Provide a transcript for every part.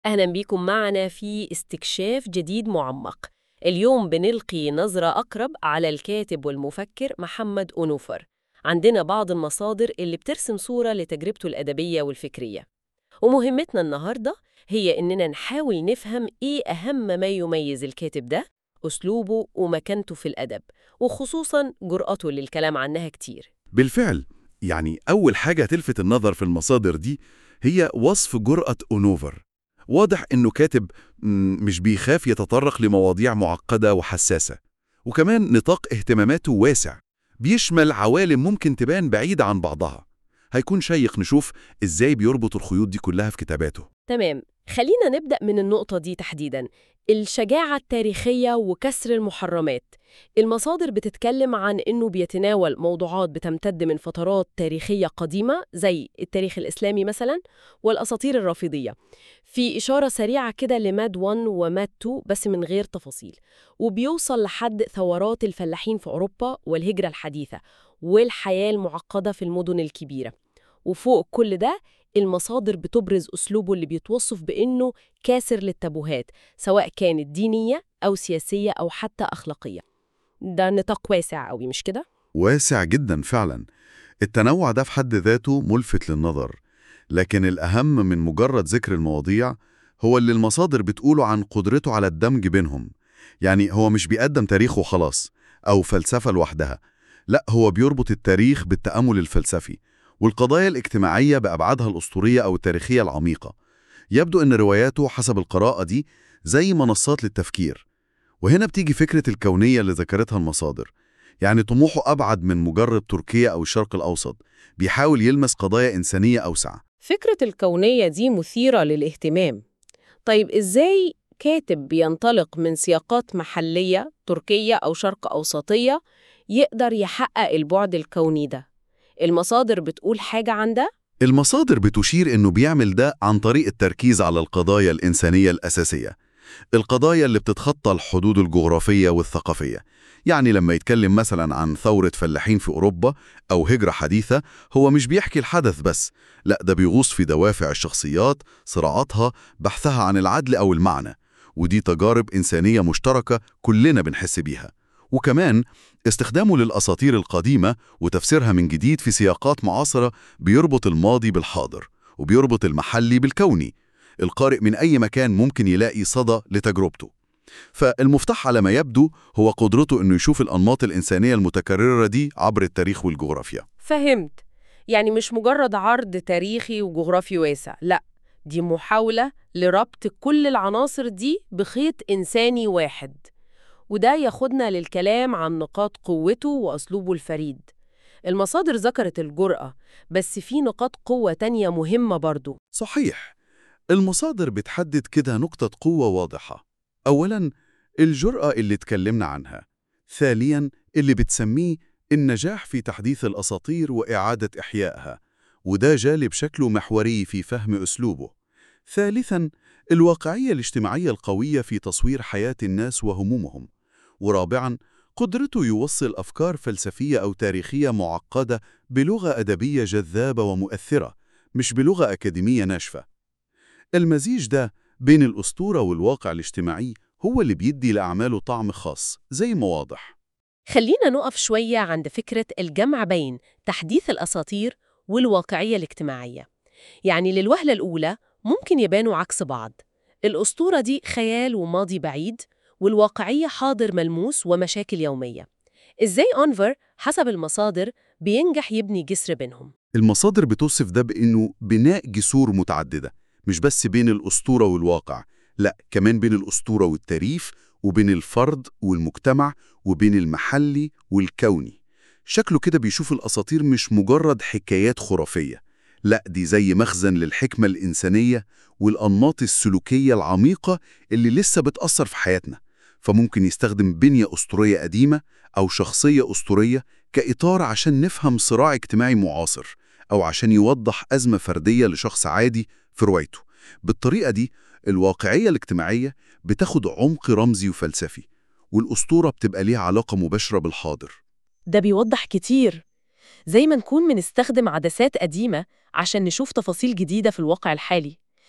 أهلا بيكم معنا في استكشاف جديد معمق اليوم بنلقي نظرة أقرب على الكاتب والمفكر محمد أنوفر عندنا بعض المصادر اللي بترسم صورة لتجربته الأدبية والفكرية ومهمتنا النهاردة هي إننا نحاول نفهم إيه أهم ما يميز الكاتب ده أسلوبه ومكانته في الأدب وخصوصاً جرأته للكلام عنها كتير بالفعل يعني أول حاجة تلفت النظر في المصادر دي هي وصف جرأة أونوفر واضح إنه كاتب مم، مش بيخاف يتطرق لمواضيع معقدة وحساسة وكمان نطاق اهتماماته واسع بيشمل عوالم ممكن تبان بعيدة عن بعضها هيكون شيق نشوف إزاي بيربط الخيوط دي كلها في كتاباته تمام خلينا نبدأ من النقطة دي تحديداً الشجاعة التاريخية وكسر المحرمات المصادر بتتكلم عن إنه بيتناول موضوعات بتمتد من فترات تاريخية قديمة زي التاريخ الإسلامي مثلاً والأساطير الرافضية في إشارة سريعة كده لماد 1 وماد 2 بس من غير تفاصيل وبيوصل لحد ثورات الفلاحين في أوروبا والهجرة الحديثة والحياة المعقدة في المدن الكبيرة وفوق كل ده المصادر بتبرز أسلوبه اللي بيتوصف بإنه كاسر للتابوهات سواء كانت دينية أو سياسية أو حتى أخلاقية ده نطاق واسع قوي مش كده؟ واسع جدا فعلا التنوع ده في حد ذاته ملفت للنظر لكن الأهم من مجرد ذكر المواضيع هو اللي المصادر بتقوله عن قدرته على الدمج بينهم يعني هو مش بيقدم تاريخ وخلاص أو فلسفة لوحدها لا هو بيربط التاريخ بالتأمل الفلسفي والقضايا الاجتماعية بأبعادها الأسطورية أو التاريخية العميقة يبدو أن رواياته حسب القراءة دي زي منصات للتفكير وهنا بتيجي فكرة الكونية اللي ذكرتها المصادر يعني طموحه أبعد من مجرد تركيا أو الشرق الأوسط بيحاول يلمس قضايا إنسانية أوسع فكرة الكونية دي مثيرة للاهتمام طيب إزاي كاتب بينطلق من سياقات محلية تركية أو شرق أوسطية يقدر يحقق البعد الكوني ده؟ المصادر بتقول حاجة عن ده؟ المصادر بتشير إنه بيعمل ده عن طريق التركيز على القضايا الإنسانية الأساسية القضايا اللي بتتخطى الحدود الجغرافية والثقافية يعني لما يتكلم مثلا عن ثورة فلاحين في أوروبا أو هجرة حديثة هو مش بيحكي الحدث بس لا ده بيغوص في دوافع الشخصيات صراعاتها بحثها عن العدل أو المعنى ودي تجارب إنسانية مشتركة كلنا بنحس بيها وكمان استخدامه للأساطير القديمة وتفسيرها من جديد في سياقات معاصرة بيربط الماضي بالحاضر وبيربط المحلي بالكوني القارئ من أي مكان ممكن يلاقي صدى لتجربته فالمفتاح على ما يبدو هو قدرته أنه يشوف الأنماط الإنسانية المتكررة دي عبر التاريخ والجغرافيا فهمت يعني مش مجرد عرض تاريخي وجغرافي واسع لا دي محاولة لربط كل العناصر دي بخيط إنساني واحد وده ياخدنا للكلام عن نقاط قوته وأسلوبه الفريد المصادر ذكرت الجرأة بس في نقاط قوة تانية مهمة برضو صحيح المصادر بتحدد كده نقطة قوة واضحة أولاً الجرأة اللي اتكلمنا عنها ثانياً اللي بتسميه النجاح في تحديث الأساطير وإعادة إحيائها وده جالي بشكله محوري في فهم أسلوبه ثالثاً الواقعية الاجتماعية القوية في تصوير حياة الناس وهمومهم ورابعاً قدرته يوصل أفكار فلسفية أو تاريخية معقدة بلغة أدبية جذابة ومؤثرة مش بلغة أكاديمية ناشفة المزيج ده بين الأسطورة والواقع الاجتماعي هو اللي بيدي لأعماله طعم خاص زي ما واضح خلينا نقف شوية عند فكرة الجمع بين تحديث الأساطير والواقعية الاجتماعية يعني للوهلة الأولى ممكن يبانوا عكس بعض الأسطورة دي خيال وماضي بعيد والواقعية حاضر ملموس ومشاكل يومية إزاي أونفر حسب المصادر بينجح يبني جسر بينهم المصادر بتوصف ده بأنه بناء جسور متعددة مش بس بين الأسطورة والواقع لا كمان بين الأسطورة والتاريخ وبين الفرد والمجتمع وبين المحلي والكوني شكله كده بيشوف الأساطير مش مجرد حكايات خرافية لا دي زي مخزن للحكمة الإنسانية والأنماط السلوكية العميقة اللي لسه بتأثر في حياتنا فممكن يستخدم بنية أسطورية قديمة أو شخصية أسطورية كإطار عشان نفهم صراع اجتماعي معاصر أو عشان يوضح أزمة فردية لشخص عادي في روايته بالطريقة دي الواقعية الاجتماعية بتاخد عمق رمزي وفلسفي والأسطورة بتبقى ليها علاقة مباشرة بالحاضر ده بيوضح كتير زي ما نكون بنستخدم عدسات قديمة عشان نشوف تفاصيل جديدة في الواقع الحالي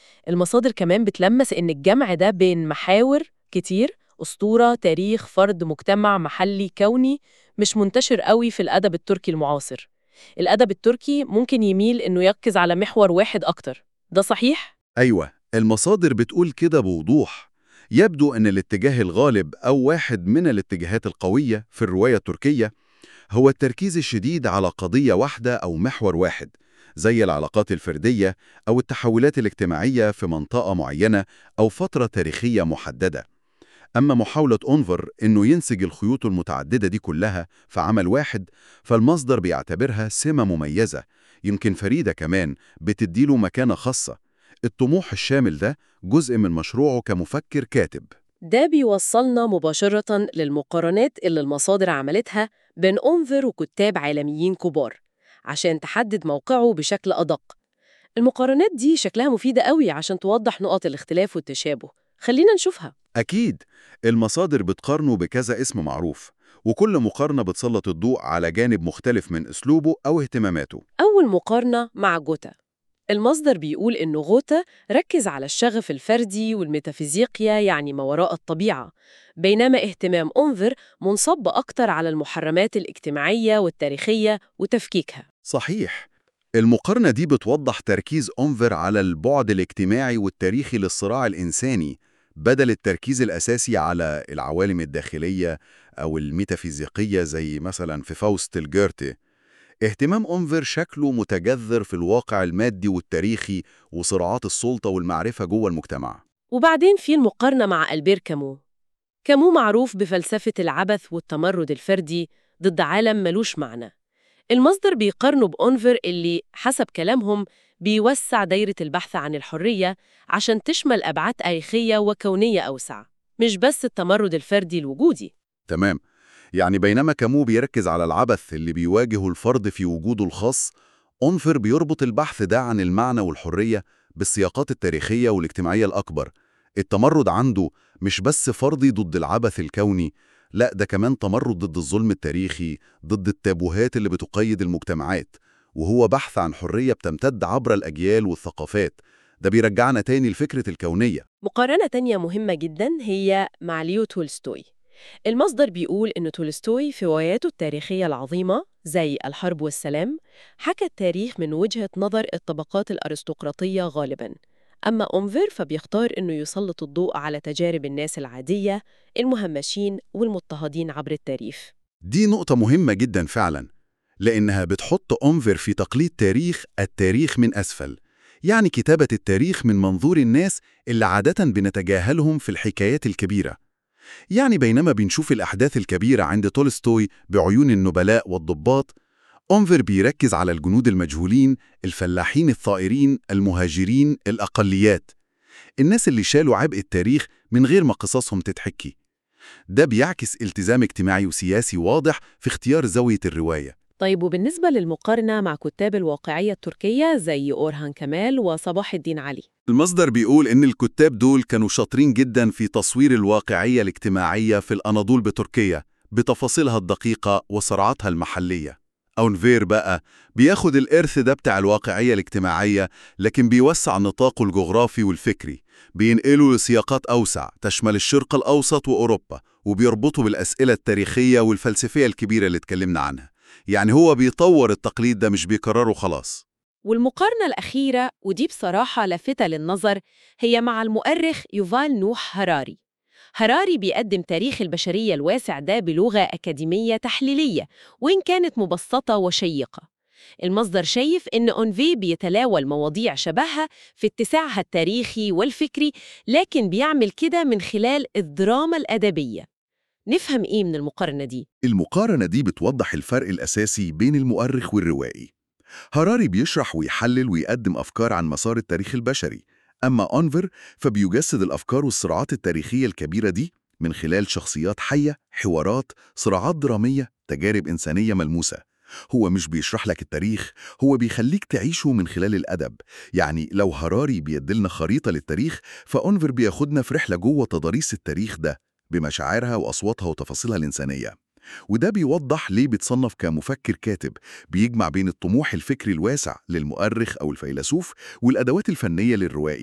المصادر كمان بتلمس إن الجمع ده بين محاور كتير أسطورة، تاريخ، فرد، مجتمع، محلي، كوني مش منتشر قوي في الأدب التركي المعاصر الأدب التركي ممكن يميل إنه يركز على محور واحد أكتر ده صحيح؟ أيوة المصادر بتقول كده بوضوح يبدو أن الاتجاه الغالب أو واحد من الاتجاهات القوية في الرواية التركية هو التركيز الشديد على قضية واحدة أو محور واحد زي العلاقات الفردية أو التحولات الاجتماعية في منطقة معينة أو فترة تاريخية محددة أما محاولة أنفر إنه ينسج الخيوط المتعددة دي كلها في عمل واحد فالمصدر بيعتبرها سمة مميزة يمكن فريدة كمان بتديله مكانة خاصة الطموح الشامل ده جزء من مشروعه كمفكر كاتب ده بيوصلنا مباشرة للمقارنات اللي المصادر عملتها بين أنفر وكتاب عالميين كبار عشان تحدد موقعه بشكل أدق المقارنات دي شكلها مفيدة قوي عشان توضح نقط الاختلاف والتشابه خلينا نشوفها أكيد المصادر بتقارنه بكذا اسم معروف وكل مقارنة بتسلط الضوء على جانب مختلف من أسلوبه أو اهتماماته أول مقارنة مع جوتا المصدر بيقول إنه غوتا ركز على الشغف الفردي والميتافيزيقيا يعني ما وراء الطبيعة بينما اهتمام أنفر منصب أكتر على المحرمات الاجتماعية والتاريخية وتفكيكها صحيح المقارنة دي بتوضح تركيز أنفر على البعد الاجتماعي والتاريخي للصراع الإنساني بدل التركيز الأساسي على العوالم الداخلية أو الميتافيزيقية زي مثلا في فاوست الجيرتي اهتمام أنفر شكله متجذر في الواقع المادي والتاريخي وصراعات السلطة والمعرفة جوه المجتمع وبعدين في المقارنة مع ألبير كامو كامو معروف بفلسفة العبث والتمرد الفردي ضد عالم ملوش معنى المصدر بيقارنه بأنفر اللي حسب كلامهم بيوسع دايرة البحث عن الحرية عشان تشمل أبعاد تاريخية وكونية أوسع مش بس التمرد الفردي الوجودي تمام يعني بينما كامو بيركز على العبث اللي بيواجهه الفرد في وجوده الخاص أنفر بيربط البحث ده عن المعنى والحرية بالسياقات التاريخية والاجتماعية الأكبر التمرد عنده مش بس فرضي ضد العبث الكوني لا ده كمان تمرد ضد الظلم التاريخي ضد التابوهات اللي بتقيد المجتمعات وهو بحث عن حرية بتمتد عبر الأجيال والثقافات ده بيرجعنا تاني لفكرة الكونية مقارنة تانية مهمة جدا هي مع ليو تولستوي المصدر بيقول إن تولستوي في رواياته التاريخية العظيمة زي الحرب والسلام حكى التاريخ من وجهة نظر الطبقات الأرستقراطية غالباً أما أنفر فبيختار إنه يسلط الضوء على تجارب الناس العادية المهمشين والمضطهدين عبر التاريخ دي نقطة مهمة جدا فعلا لأنها بتحط أنفر في تقليد تاريخ التاريخ من أسفل يعني كتابة التاريخ من منظور الناس اللي عادة بنتجاهلهم في الحكايات الكبيرة يعني بينما بنشوف الأحداث الكبيرة عند تولستوي بعيون النبلاء والضباط أنفر بيركز على الجنود المجهولين الفلاحين الثائرين المهاجرين الأقليات الناس اللي شالوا عبء التاريخ من غير ما قصصهم تتحكي ده بيعكس التزام اجتماعي وسياسي واضح في اختيار زاوية الرواية طيب وبالنسبة للمقارنة مع كتاب الواقعية التركية زي أورهان كمال وصباح الدين علي المصدر بيقول إن الكتاب دول كانوا شاطرين جدا في تصوير الواقعية الاجتماعية في الأناضول بتركيا بتفاصيلها الدقيقة وصراعاتها المحلية أونفير بقى بياخد الإرث ده بتاع الواقعية الاجتماعية لكن بيوسع نطاقه الجغرافي والفكري بينقله لسياقات أوسع تشمل الشرق الأوسط وأوروبا وبيربطه بالأسئلة التاريخية والفلسفية الكبيرة اللي اتكلمنا عنها يعني هو بيطور التقليد ده مش بيكرره خلاص والمقارنة الأخيرة ودي بصراحة لافتة للنظر هي مع المؤرخ يوفال نوح هراري هراري بيقدم تاريخ البشرية الواسع ده بلغة أكاديمية تحليلية وإن كانت مبسطة وشيقة المصدر شايف إن أونفي بيتلاول مواضيع شبهها في اتساعها التاريخي والفكري لكن بيعمل كده من خلال الدراما الأدبية نفهم إيه من المقارنة دي؟ المقارنة دي بتوضح الفرق الأساسي بين المؤرخ والروائي هراري بيشرح ويحلل ويقدم أفكار عن مسار التاريخ البشري أما أنفر فبيجسد الأفكار والصراعات التاريخية الكبيرة دي من خلال شخصيات حية، حوارات، صراعات درامية، تجارب إنسانية ملموسة هو مش بيشرح لك التاريخ هو بيخليك تعيشه من خلال الأدب يعني لو هراري بيدلنا خريطة للتاريخ فأنفر بياخدنا في رحلة جوه تضاريس التاريخ ده بمشاعرها وأصواتها وتفاصيلها الإنسانية وده بيوضح ليه بيتصنف كمفكر كاتب بيجمع بين الطموح الفكري الواسع للمؤرخ أو الفيلسوف والأدوات الفنية للروائي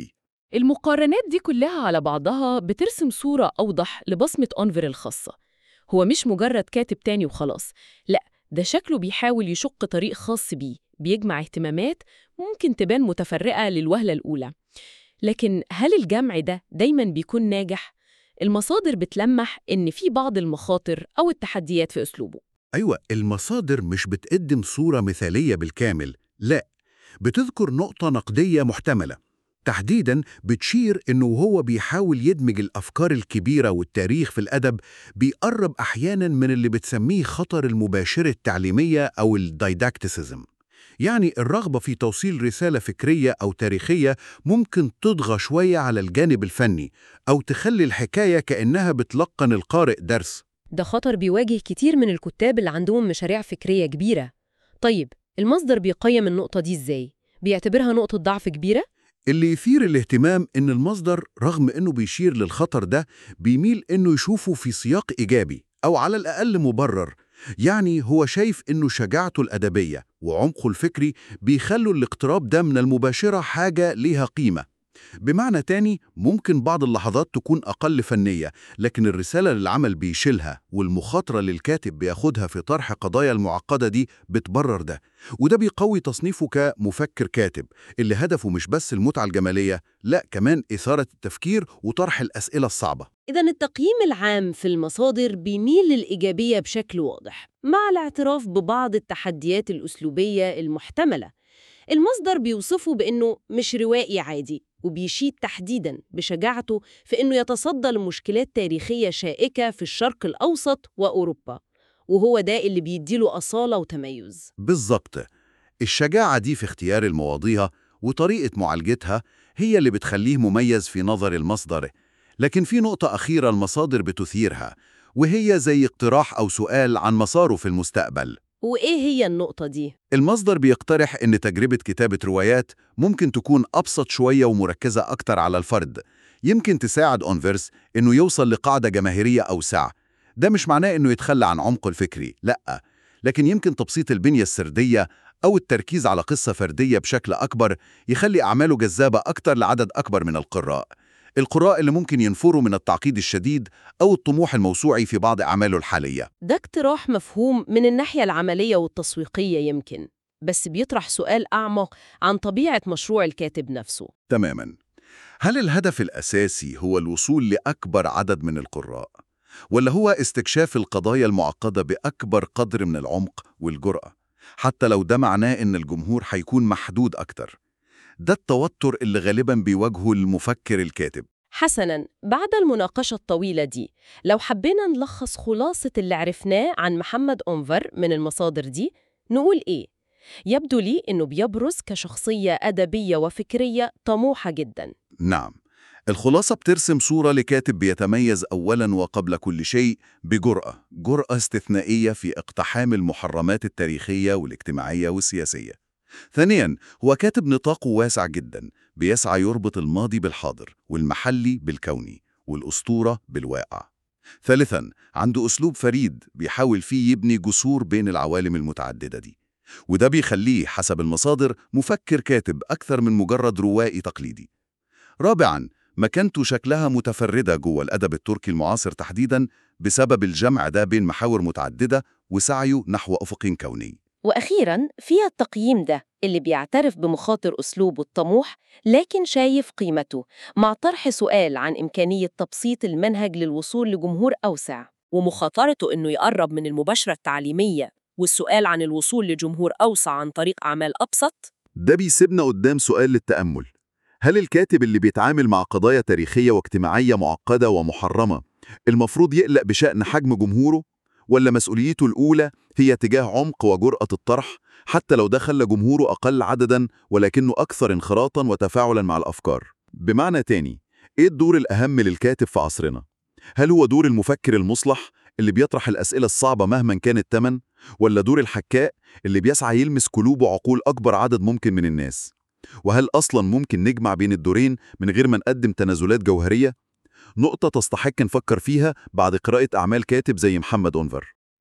المقارنات دي كلها على بعضها بترسم صورة أوضح لبصمة أونفر الخاصة هو مش مجرد كاتب تاني وخلاص لا ده شكله بيحاول يشق طريق خاص بيه بيجمع اهتمامات ممكن تبان متفرقة للوهلة الأولى لكن هل الجمع ده دايما بيكون ناجح؟ المصادر بتلمح إن في بعض المخاطر أو التحديات في أسلوبه أيوة المصادر مش بتقدم صورة مثالية بالكامل لا بتذكر نقطة نقدية محتملة تحديداً بتشير إنه هو بيحاول يدمج الأفكار الكبيرة والتاريخ في الأدب بيقرب أحياناً من اللي بتسميه خطر المباشرة التعليمية أو الدايداكتيسيزم يعني الرغبة في توصيل رسالة فكرية أو تاريخية ممكن تضغى شوية على الجانب الفني أو تخلي الحكاية كأنها بتلقن القارئ درس ده خطر بيواجه كتير من الكتاب اللي عندهم مشاريع فكرية كبيرة طيب المصدر بيقيم النقطة دي إزاي؟ بيعتبرها نقطة ضعف كبيرة؟ اللي يثير الاهتمام إن المصدر رغم إنه بيشير للخطر ده بيميل إنه يشوفه في سياق إيجابي أو على الأقل مبرر يعني هو شايف إنه شجاعته الأدبية وعمقه الفكري بيخلوا الاقتراب ده من المباشرة حاجة ليها قيمة بمعنى تاني ممكن بعض اللحظات تكون أقل فنية لكن الرسالة اللي العمل بيشيلها والمخاطرة اللي الكاتب بياخدها في طرح قضايا المعقدة دي بتبرر ده وده بيقوي تصنيفه كمفكر كاتب اللي هدفه مش بس المتعة الجمالية لا كمان إثارة التفكير وطرح الأسئلة الصعبة إذا التقييم العام في المصادر بيميل للإيجابية بشكل واضح مع الاعتراف ببعض التحديات الأسلوبية المحتملة المصدر بيوصفه بأنه مش روائي عادي وبيشيد تحديداً بشجاعته في أنه يتصدى لمشكلات تاريخية شائكة في الشرق الأوسط وأوروبا وهو ده اللي بيديله أصالة وتميز بالظبط الشجاعة دي في اختيار المواضيع وطريقة معالجتها هي اللي بتخليه مميز في نظر المصدر لكن في نقطة أخيرة المصادر بتثيرها وهي زي اقتراح أو سؤال عن مساره في المستقبل وإيه هي النقطة دي؟ المصدر بيقترح إن تجربة كتابة روايات ممكن تكون أبسط شوية ومركزة أكتر على الفرد يمكن تساعد أونفرس إنه يوصل لقاعدة جماهيرية أوسع ده مش معناه إنه يتخلى عن عمقه الفكري لأ لكن يمكن تبسيط البنية السردية أو التركيز على قصة فردية بشكل أكبر يخلي أعماله جذابة أكتر لعدد أكبر من القراء القراء اللي ممكن ينفروا من التعقيد الشديد أو الطموح الموسوعي في بعض أعماله الحالية ده اقتراح مفهوم من الناحية العملية والتسويقية يمكن بس بيطرح سؤال أعمق عن طبيعة مشروع الكاتب نفسه تماما هل الهدف الأساسي هو الوصول لأكبر عدد من القراء؟ ولا هو استكشاف القضايا المعقدة بأكبر قدر من العمق والجرأة؟ حتى لو ده معناه إن الجمهور هيكون محدود أكتر ده التوتر اللي غالبا بيواجهه المفكر الكاتب حسناً بعد المناقشة الطويلة دي لو حبينا نلخص خلاصة اللي عرفناه عن محمد أنفر من المصادر دي نقول إيه؟ يبدو لي إنه بيبرز كشخصية أدبية وفكرية طموحة جداً نعم الخلاصة بترسم صورة لكاتب بيتميز أولاً وقبل كل شيء بجرأة جرأة استثنائية في اقتحام المحرمات التاريخية والاجتماعية والسياسية ثانياً هو كاتب نطاقه واسع جداً بيسعى يربط الماضي بالحاضر والمحلي بالكوني والأسطورة بالواقع ثالثاً عنده أسلوب فريد بيحاول فيه يبني جسور بين العوالم المتعددة دي وده بيخليه حسب المصادر مفكر كاتب أكثر من مجرد روائي تقليدي رابعاً مكانته شكلها متفردة جوه الأدب التركي المعاصر تحديداً بسبب الجمع ده بين محاور متعددة وسعيه نحو أفق كوني وأخيراً فيها التقييم ده اللي بيعترف بمخاطر أسلوبه الطموح لكن شايف قيمته مع طرح سؤال عن إمكانية تبسيط المنهج للوصول لجمهور أوسع ومخاطرته إنه يقرب من المباشرة التعليمية والسؤال عن الوصول لجمهور أوسع عن طريق أعمال أبسط ده بيسيبنا قدام سؤال للتأمل هل الكاتب اللي بيتعامل مع قضايا تاريخية واجتماعية معقدة ومحرمة المفروض يقلق بشأن حجم جمهوره؟ ولا مسؤوليته الأولى هي تجاه عمق وجرأة الطرح حتى لو ده خلى جمهوره أقل عدداً ولكنه أكثر انخراطاً وتفاعلاً مع الأفكار بمعنى تاني إيه الدور الأهم للكاتب في عصرنا؟ هل هو دور المفكر المصلح اللي بيطرح الأسئلة الصعبة مهما كان التمن؟ ولا دور الحكاء اللي بيسعى يلمس قلوب وعقول أكبر عدد ممكن من الناس؟ وهل أصلاً ممكن نجمع بين الدورين من غير ما نقدم تنازلات جوهرية؟ نقطة تستحق نفكر فيها بعد قراءة أعمال كاتب زي محمد أنفر